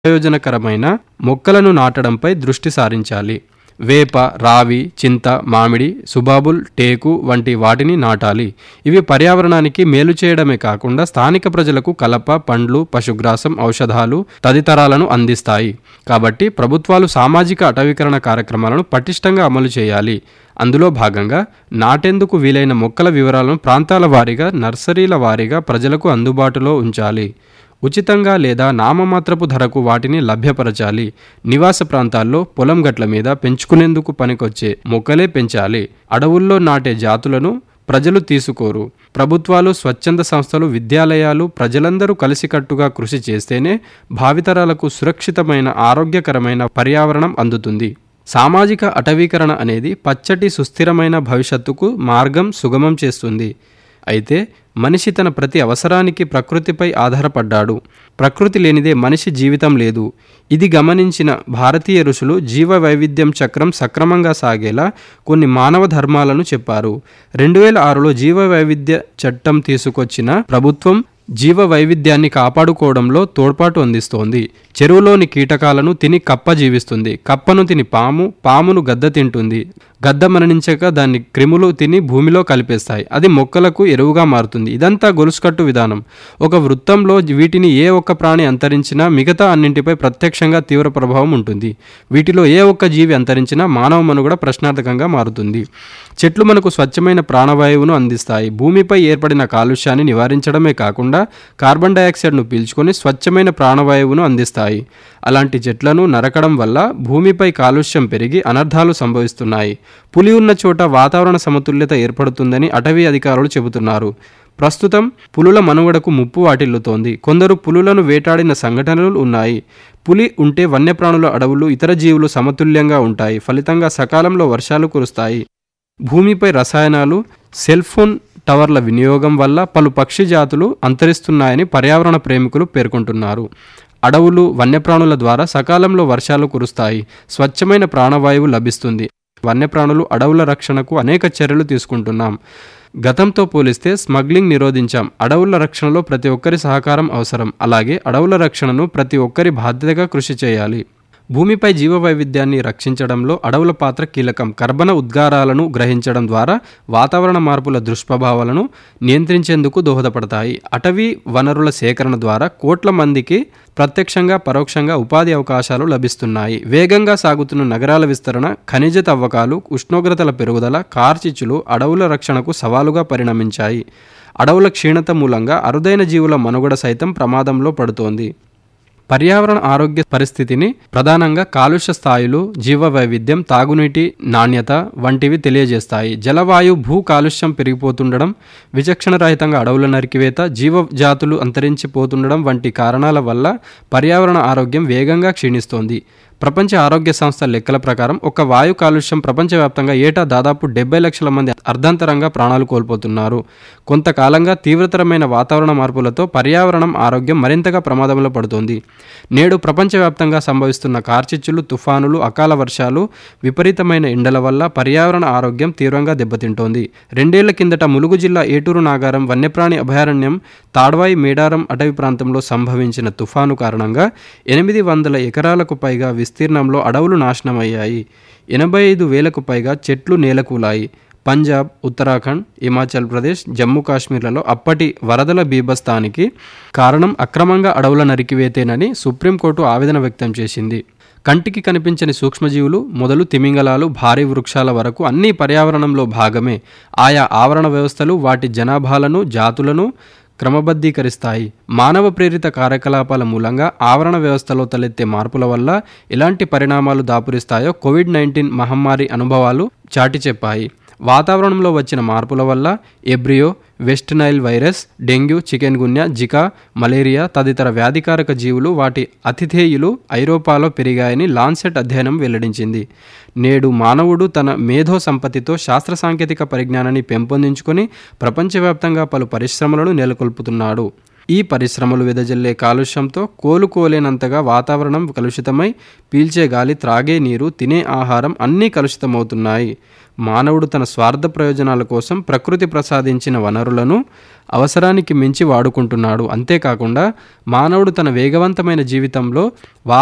ప్రయోజనకరమైన మొక్కలను నాటడంపై దృష్టి సారించాలి వేప రావి చింత మామిడి సుబాబుల్ టేకు వంటి వాటిని నాటాలి ఇవి పర్యావరణానికి మేలు చేయడమే కాకుండా స్థానిక ప్రజలకు కలప పండ్లు పశుగ్రాసం ఔషధాలు తదితరాలను అందిస్తాయి కాబట్టి ప్రభుత్వాలు సామాజిక అటవీకరణ కార్యక్రమాలను పటిష్టంగా అమలు చేయాలి అందులో భాగంగా నాటేందుకు వీలైన మొక్కల వివరాలను ప్రాంతాల వారీగా నర్సరీల వారీగా ప్రజలకు అందుబాటులో ఉంచాలి ఉచితంగా లేదా నామమాత్రపు ధరకు వాటిని లభ్యపరచాలి నివాస ప్రాంతాల్లో పొలం గట్ల మీద పెంచుకునేందుకు పనికొచ్చే మొక్కలే పెంచాలి అడవుల్లో నాటే జాతులను ప్రజలు తీసుకోరు ప్రభుత్వాలు స్వచ్ఛంద సంస్థలు విద్యాలయాలు ప్రజలందరూ కలిసికట్టుగా కృషి చేస్తేనే భావితరాలకు సురక్షితమైన ఆరోగ్యకరమైన పర్యావరణం అందుతుంది సామాజిక అటవీకరణ అనేది పచ్చటి సుస్థిరమైన భవిష్యత్తుకు మార్గం సుగమం చేస్తుంది అయితే మనిషి తన ప్రతి అవసరానికి ప్రకృతిపై ఆధారపడ్డాడు ప్రకృతి లేనిదే మనిషి జీవితం లేదు ఇది గమనించిన భారతీయ ఋషులు జీవ వైవిధ్యం చక్రం సక్రమంగా సాగేలా కొన్ని మానవ ధర్మాలను చెప్పారు రెండు వేల ఆరులో జీవ వైవిధ్య చట్టం తీసుకొచ్చిన ప్రభుత్వం జీవ వైవిధ్యాన్ని కాపాడుకోవడంలో తోడ్పాటు అందిస్తోంది చెరువులోని కీటకాలను తిని కప్ప జీవిస్తుంది కప్పను తిని పాము పామును గద్ద తింటుంది గద్ద మరణించాక దాన్ని క్రిములు తిని భూమిలో కలిపేస్తాయి అది మొక్కలకు ఎరువుగా మారుతుంది ఇదంతా గొలుసుకట్టు విధానం ఒక వృత్తంలో వీటిని ఏ ఒక్క ప్రాణి అంతరించినా మిగతా అన్నింటిపై ప్రత్యక్షంగా తీవ్ర ప్రభావం ఉంటుంది వీటిలో ఏ ఒక్క జీవి అంతరించినా మానవ మనుగడ ప్రశ్నార్థకంగా మారుతుంది చెట్లు మనకు స్వచ్ఛమైన ప్రాణవాయువును అందిస్తాయి భూమిపై ఏర్పడిన కాలుష్యాన్ని నివారించడమే కాకుండా కార్బన్ డయాక్సైడ్ను పీల్చుకొని స్వచ్ఛమైన ప్రాణవాయువును అందిస్తాయి అలాంటి చెట్లను నరకడం వల్ల భూమిపై కాలుష్యం పెరిగి అనర్థాలు సంభవిస్తున్నాయి పులి ఉన్న చోట వాతావరణ సమతుల్యత ఏర్పడుతుందని అటవీ అధికారులు చెబుతున్నారు ప్రస్తుతం పులుల మనుగడకు ముప్పు వాటిల్లుతోంది కొందరు పులులను వేటాడిన సంఘటనలు ఉన్నాయి పులి ఉంటే వన్యప్రాణుల అడవులు ఇతర జీవులు సమతుల్యంగా ఉంటాయి ఫలితంగా సకాలంలో వర్షాలు కురుస్తాయి భూమిపై రసాయనాలు సెల్ ఫోన్ టవర్ల వినియోగం వల్ల పలు పక్షి జాతులు అంతరిస్తున్నాయని పర్యావరణ ప్రేమికులు పేర్కొంటున్నారు అడవులు వన్యప్రాణుల ద్వారా సకాలంలో వర్షాలు కురుస్తాయి స్వచ్ఛమైన ప్రాణవాయువు లభిస్తుంది వన్యప్రాణులు అడవుల రక్షణకు అనేక చర్యలు తీసుకుంటున్నాం గతంతో పోలిస్తే స్మగ్లింగ్ నిరోధించాం అడవుల రక్షణలో ప్రతి ఒక్కరి సహకారం అవసరం అలాగే అడవుల రక్షణను ప్రతి ఒక్కరి బాధ్యతగా కృషి చేయాలి భూమిపై జీవ వైవిధ్యాన్ని రక్షించడంలో అడవుల పాత్ర కీలకం కర్బన ఉద్గారాలను గ్రహించడం ద్వారా వాతావరణ మార్పుల దుష్ప్రభావాలను నియంత్రించేందుకు దోహదపడతాయి అటవీ వనరుల సేకరణ ద్వారా కోట్ల మందికి ప్రత్యక్షంగా పరోక్షంగా ఉపాధి అవకాశాలు లభిస్తున్నాయి వేగంగా సాగుతున్న నగరాల విస్తరణ ఖనిజ తవ్వకాలు ఉష్ణోగ్రతల పెరుగుదల కార్చిచ్చులు అడవుల రక్షణకు సవాలుగా పరిణమించాయి అడవుల క్షీణత మూలంగా అరుదైన జీవుల మనుగడ సైతం ప్రమాదంలో పడుతోంది పర్యావరణ ఆరోగ్య పరిస్థితిని ప్రధానంగా కాలుష్య స్థాయిలు జీవ వైవిధ్యం తాగునీటి నాణ్యత వంటివి తెలియజేస్తాయి జలవాయు భూ కాలుష్యం పెరిగిపోతుండడం విచక్షణరహితంగా అడవుల నరికివేత జీవ జాతులు అంతరించిపోతుండడం వంటి కారణాల వల్ల పర్యావరణ ఆరోగ్యం వేగంగా క్షీణిస్తోంది ప్రపంచ ఆరోగ్య సంస్థ లెక్కల ప్రకారం ఒక వాయు కాలుష్యం ప్రపంచవ్యాప్తంగా ఏటా దాదాపు డెబ్బై లక్షల మంది అర్ధాంతరంగా ప్రాణాలు కోల్పోతున్నారు కొంతకాలంగా తీవ్రతరమైన వాతావరణ మార్పులతో పర్యావరణం ఆరోగ్యం మరింతగా ప్రమాదంలో పడుతోంది నేడు ప్రపంచవ్యాప్తంగా సంభవిస్తున్న కార్చిచ్చులు తుఫానులు అకాల వర్షాలు విపరీతమైన ఎండల వల్ల పర్యావరణ ఆరోగ్యం తీవ్రంగా దెబ్బతింటోంది రెండేళ్ల కిందట ములుగు జిల్లా ఏటూరు నాగారం వన్యప్రాణి అభయారణ్యం తాడ్వాయి మేడారం అటవీ ప్రాంతంలో సంభవించిన తుఫాను కారణంగా ఎనిమిది వందల ఎకరాలకు పైగా విస్తీర్ణంలో అడవులు నాశనమయ్యాయి ఎనభై ఐదు వేలకు పైగా చెట్లు నేలకూలాయి పంజాబ్ ఉత్తరాఖండ్ హిమాచల్ ప్రదేశ్ జమ్మూ కాశ్మీర్లలో అప్పటి వరదల బీభత్సానికి కారణం అక్రమంగా అడవుల నరికివేతేనని సుప్రీంకోర్టు ఆవేదన వ్యక్తం చేసింది కంటికి కనిపించని సూక్ష్మజీవులు మొదలు తిమింగలాలు భారీ వృక్షాల వరకు అన్ని పర్యావరణంలో భాగమే ఆయా ఆవరణ వ్యవస్థలు వాటి జనాభాలను జాతులను క్రమబద్ధీకరిస్తాయి మానవ ప్రేరిత కార్యకలాపాల మూలంగా ఆవరణ వ్యవస్థలో తలెత్తే మార్పుల వల్ల ఎలాంటి పరిణామాలు దాపురిస్తాయో కోవిడ్ నైన్టీన్ మహమ్మారి అనుభవాలు చాటి చెప్పాయి వాతావరణంలో వచ్చిన మార్పుల వల్ల ఎబ్రియో West Nile virus dengue chikungunya Zika malaria తదితర వ్యాధికారక జీవులు వాటి అతిథేయులు ఐరోపాలో పెరిగాయని లాన్సెట్ అధ్యయనం వెల్లడించింది నేడు మానవుడు తన మేధో సంపత్తితో శాస్త్ర సాంకేతిక పరిజ్ఞానాన్ని పెంపొందించుకొని ప్రపంచవ్యాప్తంగా పలు పరిశ్రమలను నెలకొల్పుతున్నాడు ఈ పరిశ్రమలు వెదజల్లే కాలుష్యంతో కోలుకోలేనంతగా వాతావరణం కలుషితమై పీల్చే గాలి త్రాగే నీరు తినే ఆహారం అన్నీ కలుషితమవుతున్నాయి మానవుడు తన స్వార్థ ప్రయోజనాల కోసం ప్రకృతి ప్రసాదించిన వనరులను అవసరానికి మించి వాడుకుంటున్నాడు అంతేకాకుండా మానవుడు తన వేగవంతమైన జీవితంలో